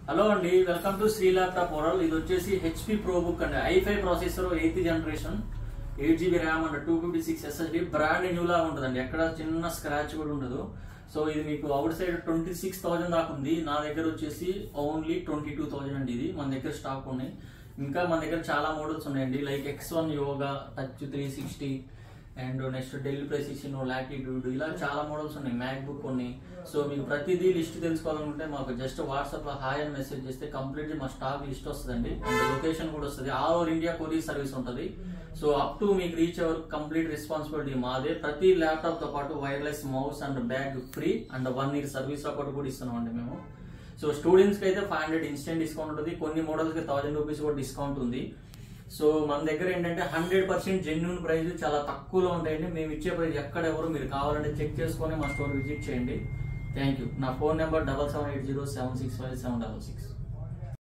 hello అండి welcome to Sri laptop world ఇది వచ్చేసి హెచ్పి ప్రో బుక్ అండి i five processor eighth generation eight GB RAM and two fifty six SSD brand new లా ఉంటుందండి ఎక్కడ చిన్న స్క్రాచ్ కూడా ఉండదు సో ఇది మీకు outside twenty six thousand దాకా ఉంది నా దగ్గర వచ్చేసి ఓన్లీ ట్వంటీ టూ థౌసండ్ అండి ఇది మన దగ్గర స్టాక్ ఉన్నాయి ఇంకా మన దగ్గర చాలా మోడల్స్ ఉన్నాయండి like X one Yoga touch three sixty and next Dell Precision Latitude ఇలా చాలా మోడల్స్ ఉన్నాయి మ్యాక్ బుక్ ఉన్నాయి సో మీకు ప్రతిదీ లిస్ట్ తెలుసుకోవాలనుకుంటే మాకు జస్ట్ వాట్సాప్ లో హాయ్ అని మెసేజ్ చేస్తే కంప్లీట్ మా స్టాక్ లిస్ట్ వస్తుందండి అండ్ లొకేషన్ కూడా వస్తుంది all over India courier service ఉంటుంది సో అప్ టు మీకు రీచ్ అవర్ కంప్లీట్ రెస్పాన్సిబిలిటీ మాదే ప్రతి ల్యాప్టాప్ తో పాటు wireless mouse and bag free and one year service support కూడా ఇస్తున్నాం అండి మేము సో స్టూడెంట్స్ కి అయితే ఫైవ్ హండ్రెడ్ ఇన్స్టెంట్ డిస్కౌంట్ ఉంటుంది కొన్ని మోడల్స్ కి థౌసండ్ రూపీస్ కూడా డిస్కౌంట్ ఉంది సో మన దగ్గర ఏంటంటే హండ్రెడ్ పర్సెంట్ జెన్యున్ ప్రైస్ చాలా తక్కువలో ఉంటాయండి మేము ఇచ్చే ప్రైస్ ఎక్కడ ఎవరు మీరు కావాలంటే చెక్ చేసుకొని మా స్టోర్ విజిట్ చేయండి థ్యాంక్ యూ నా phone number double seven eight zero seven six five seven double six